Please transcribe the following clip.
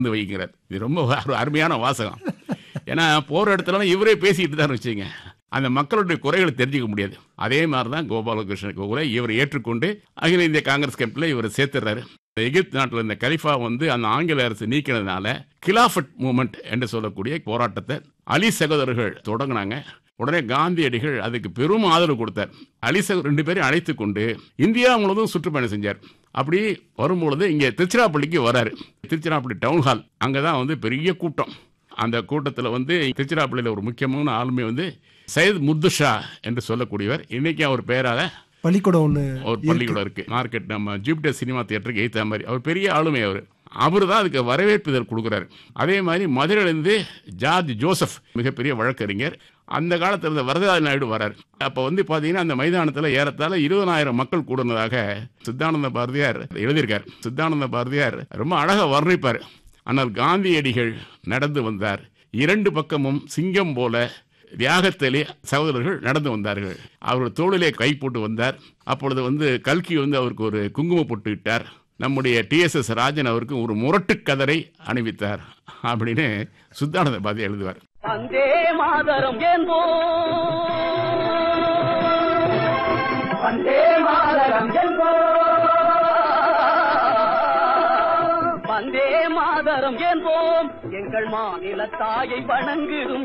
வந்து வைக்கிறார் இது ரொம்ப ஒரு அருமையான வாசகம் ஏன்னா போற இடத்துல இவரே பேசிட்டு தான் வச்சுங்க அந்த மக்களுடைய குறைகளை தெரிஞ்சுக்க முடியாது அதே மாதிரி தான் கோபாலகிருஷ்ண கோகுலை இவர் ஏற்றுக்கொண்டு அகில இந்திய காங்கிரஸ் கேம்பில் இவர் சேர்த்துறாரு எகிப்து நாட்டில் இந்த கலிஃபா வந்து அந்த ஆங்கில அரசு நீக்கினதுனால கிலாஃபட் மூமெண்ட் என்று சொல்லக்கூடிய போராட்டத்தை அலி சகோதரர்கள் தொடங்கினாங்க உடனே காந்தியடிகள் அதுக்கு பெரும் ஆதரவு கொடுத்தார் அலி சகோ ரெண்டு பேரையும் அழைத்து கொண்டு இந்தியா முழுவதும் சுற்றுப்பயணம் செஞ்சார் அப்படி வரும்பொழுது இங்கே திருச்சிராப்பள்ளிக்கு வராரு திருச்சிராப்பள்ளி டவுன் ஹால் அங்கே தான் வந்து பெரிய கூட்டம் அந்த கூட்டத்தில் வந்து திருச்சிராப்பள்ளியில் ஒரு முக்கியமான ஆளுமை வந்து சையத் முர்துஷா என்று சொல்லக்கூடியவர் இன்னைக்கு அவர் பெயரால பள்ளிக்கூடம் ஒன்று ஒரு பள்ளிக்கூடம் இருக்கு மார்க்கெட் நம்ம ஜூபிட்டர் சினிமா தியேட்டருக்கு எய்த்த மாதிரி அவர் பெரிய ஆளுமை அவர் அவர் தான் அதுக்கு வரவேற்புதல் கொடுக்குறாரு அதே மாதிரி மதுரையிலேருந்து ஜார்ஜ் ஜோசப் மிகப்பெரிய வழக்கறிஞர் அந்த காலத்தில் இருந்த வரதராஜ நாயுடு வரார் அப்போ வந்து பார்த்தீங்கன்னா அந்த மைதானத்தில் ஏறத்தாழ இருபதாயிரம் மக்கள் கூடுனதாக சித்தானந்த பாரதியார் எழுதியிருக்கார் சித்தானந்த பாரதியார் ரொம்ப அழகாக வர்ணிப்பார் ஆனால் காந்தியடிகள் நடந்து வந்தார் இரண்டு பக்கமும் சிங்கம் போல தியாகத்திலே சகோதரர்கள் நடந்து வந்தார்கள் அவர் தோளிலே கை போட்டு வந்தார் அப்பொழுது வந்து கல்கி வந்து அவருக்கு ஒரு குங்குமம் போட்டு விட்டார் நம்முடைய டிஎஸ்எஸ் ராஜன் அவருக்கு ஒரு முரட்டு கதரை அணிவித்தார் அப்படின்னு சுத்தானந்த பாதி எழுதுவார் வந்தே மாதரம் என்போ வந்தே மாதரம் என்போ வந்தே மாதரம் என்போம் எங்கள் மாநில தாயை வணங்குதும்